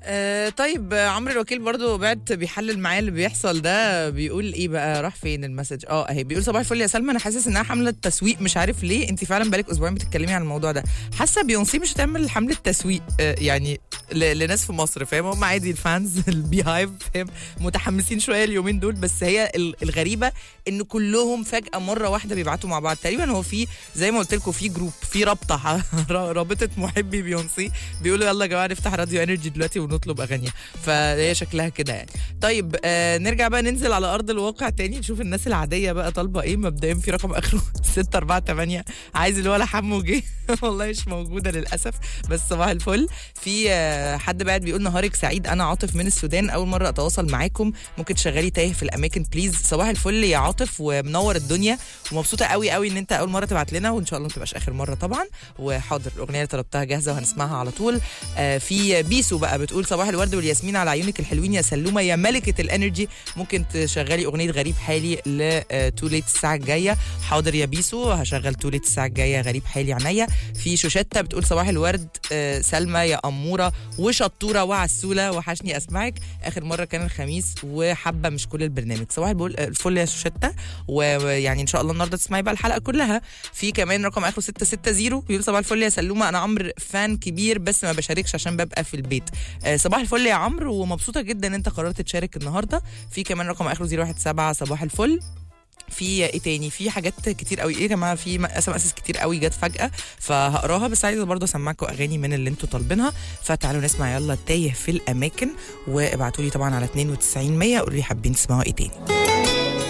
آه طيب آه، عمرو الوكيل برضو بعت بيحلل معايا اللي بيحصل ده بيقول ايه بقى راح فين المسج اه اهي بيقول صباح الفل يا سلمى انا حاسس انها حمله تسويق مش عارف ليه انت فعلا بقالك اسبوعين بتتكلمي عن الموضوع ده حاسه بيونسي مش هتعمل حمله تسويق آه يعني ل- لناس في مصر فاهم هم عادي الفانز البي هايف فاهم متحمسين شويه اليومين دول بس هي ال- الغريبه ان كلهم فجاه مره واحده بيبعتوا مع بعض تقريبا هو في زي ما قلت لكم في جروب في رابطه رابطه محبي بيونسي بيقولوا يلا يا جماعه نفتح راديو انرجي دلوقتي ونطلب اغانيها فهي شكلها كده يعني طيب آه نرجع بقى ننزل على ارض الواقع تاني نشوف الناس العاديه بقى طالبه ايه مبدئيا في رقم اخره 648 عايز اللي هو لا حمو جه والله مش موجوده للاسف بس صباح الفل في آه حد بعد بيقول نهارك سعيد انا عاطف من السودان اول مره اتواصل معاكم ممكن تشغلي تايه في الاماكن بليز صباح الفل يا عاطف ومنور الدنيا ومبسوطه قوي قوي ان انت اول مره تبعت لنا وان شاء الله ما تبقاش اخر مره طبعا وحاضر الاغنيه اللي طلبتها جاهزه وهنسمعها على طول آه في بيسو بقى بتقول صباح الورد والياسمين على عيونك الحلوين يا سلومه يا ملكه الانرجي ممكن تشغلي اغنيه غريب حالي لتو ليت الساعه الجايه حاضر يا بيسو هشغل تو ليت الساعه الجايه غريب حالي عينيا في شوشته بتقول صباح الورد آه سلمى يا اموره وشطوره وعسوله وحشني اسمعك اخر مره كان الخميس وحابه مش كل البرنامج صباح البول- الفل يا شوشته ويعني ان شاء الله النهارده تسمعي بقى الحلقه كلها في كمان رقم اخره 660 بيقول صباح الفل يا سلومه انا عمرو فان كبير بس ما بشاركش عشان ببقى في البيت آه، صباح الفل يا عمرو ومبسوطه جدا ان انت قررت تشارك النهارده في كمان رقم اخره 017 صباح الفل في ايه تاني في حاجات كتير قوي ايه يا جماعه في اس ام اس كتير قوي جت فجاه فهقراها بس عايزه برضه اسمعكم اغاني من اللي انتوا طالبينها فتعالوا نسمع يلا تايه في الاماكن وابعتوا لي طبعا على 92 100 قولوا لي حابين تسمعوا ايه تاني